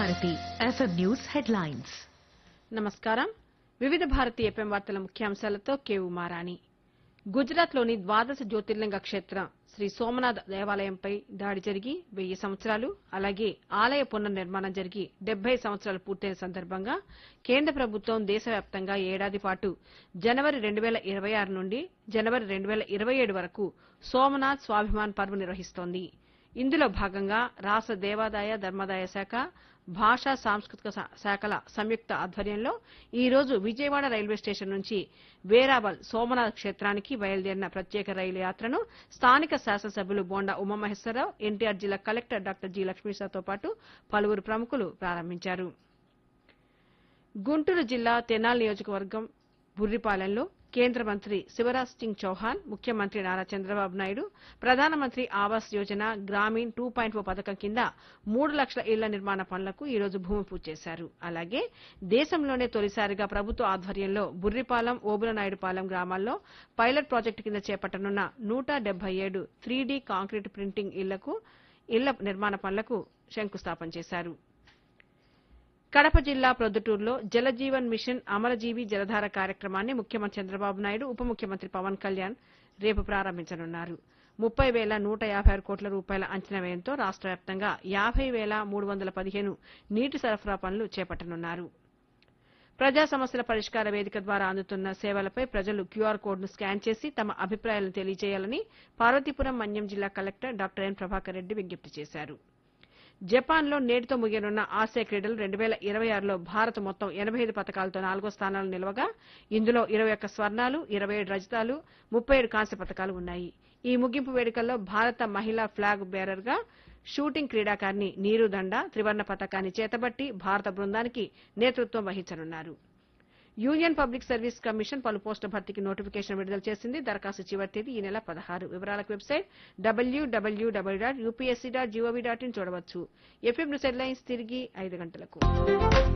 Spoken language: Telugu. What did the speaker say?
భారతి ఎఫ్ఎం న్యూస్ హెడ్లైన్స్ నమస్కారం వివిధ భారతి ఎఫ్ఎం వార్తల ముఖ్యాంశాలతో కేవు మారాణి గుజరాత్లోని ద్వాదశ జ్యోతిర్లింగ క్షేత్రం శ్రీ సోమనాథ్ దేవాలయంపై దాడి జరిగి వెయ్యి సంవత్సరాలు అలాగే ఆలయ పునర్నిర్మాణం జరిగి డెబ్బై సంవత్సరాలు పూర్తయిన సందర్భంగా కేంద్ర ప్రభుత్వం దేశవ్యాప్తంగా ఏడాది పాటు జనవరి రెండు వేల ఇరవై ఆరు నుండి జనవరి రెండు వేల ఇరవై ఏడు వరకు సోమనాథ్ స్వాభిమాన్ పర్వ్ నిర్వహిస్తోంది ఇందులో భాగంగా రాష్ట్ర దేవాదాయ ధర్మాదాయ శాఖ భాషా సాంస్కృతిక శా- శాఖల సంయుక్త ఆధ్వర్యంలో ఈ రోజు విజయవాడ రైల్వే స్టేషన్ నుంచి వేరావల్ సోమనాథ్ క్షేత్రానికి బయలుదేరిన ప్రత్యేక రైలు యాత్రను స్థానిక శాసనసభ్యులు బోండా ఉమామహేశ్వరరావు ఎన్టీఆర్ జిల్లా కలెక్టర్ డాక్టర్ జి లక్ష్మీశాతో పాటు పలువురు ప్రముఖులు ప్రారంభించారు గుంటూరు జిల్లా తెనాలి నియోజకవర్గం బుర్రిపాలెంలో కేంద్ర మంత్రి శివరాజ్ సింగ్ చౌహాన్ ముఖ్యమంత్రి నారా చంద్రబాబు నాయుడు ప్రధానమంత్రి Awas Yojana Gramin two point O పథకం కింద మూడు లక్షల ఇళ్ల నిర్మాణ పనులకు ఈ రోజు భూమి పూజ చేశారు అలాగే దేశంలోనే తొలిసారిగా ప్రభుత్వ ఆధ్వర్యంలో బుర్రిపాలెం ఓబులనాయుడుపాలెం గ్రామాల్లో పైలట్ ప్రాజెక్టు కింద చేపట్టనున్న నూట డెబ్బై ఏడు త్రీ కాంక్రీట్ ప్రింటింగ్ ఇళ్లకు ఇళ్ల నిర్మాణ పనులకు శంకుస్థాపన చేశారు కడప జిల్లా ప్రొద్దుటూరులో జలజీవన్ మిషన్ అమరజీవి జలధార కార్యక్రమాన్ని ముఖ్యమంత్రి చంద్రబాబు నాయుడు ఉప ముఖ్యమంత్రి పవన్ కళ్యాణ్ రేపు ప్రారంభించనున్నారు ముప్పై వేల నూట యాభై ఆరు కోట్ల రూపాయల అంచనా వ్యయంతో రాష్ట్ర వ్యాప్తంగా యాభై వేల మూడు వందల పదిహేను నీటి సరఫరా పనులు చేపట్టనున్నారు ప్రజా సమస్యల పరిష్కార వేదిక ద్వారా అందుతున్న సేవలపై ప్రజలు క్యూఆర్ కోడ్ను స్కాన్ చేసి తమ అభిప్రాయాలను తెలియజేయాలని పార్వతీపురం మన్యం జిల్లా collector doctor N Prabhakar Reddy విజ్ఞప్తి చేశారు జపాన్లో నేటితో ముగియనున్న ఆసియా క్రీడలు రెండు వేల ఇరవై ఆరులో భారత్ మొత్తం ఎనభై ఐదు పథకాలతో నాలుగో స్థానాలు నిలవగా ఇందులో ఇరవై ఒక్క స్వర్ణాలు ఇరవై ఏడు రజతాలు ముప్పై ఏడు కాంస్య పథకాలు ఉన్నాయి ఈ ముగింపు వేడుకల్లో భారత మహిళా ఫ్లాగ్ బేరర్గా షూటింగ్ క్రీడాకారిణి నీరు దండ త్రివర్ణ పథకాన్ని చేతబట్టి భారత బృందానికి నేతృత్వం వహించనున్నారు యూనియన్ పబ్లిక్ సర్వీస్ కమిషన్ పలు పోస్టుల భర్తీకి నోటిఫికేషన్ విడుదల చేసింది దరఖాస్తు చివరి తేదీ ఈ నెల పదహారు వివరాలకు website W W W dot U P S C dot G O V dot in చూడవచ్చు ఎఫ్ఎం న్యూస్ హెడ్లైన్స్ తిరిగి ఐదు గంటలకు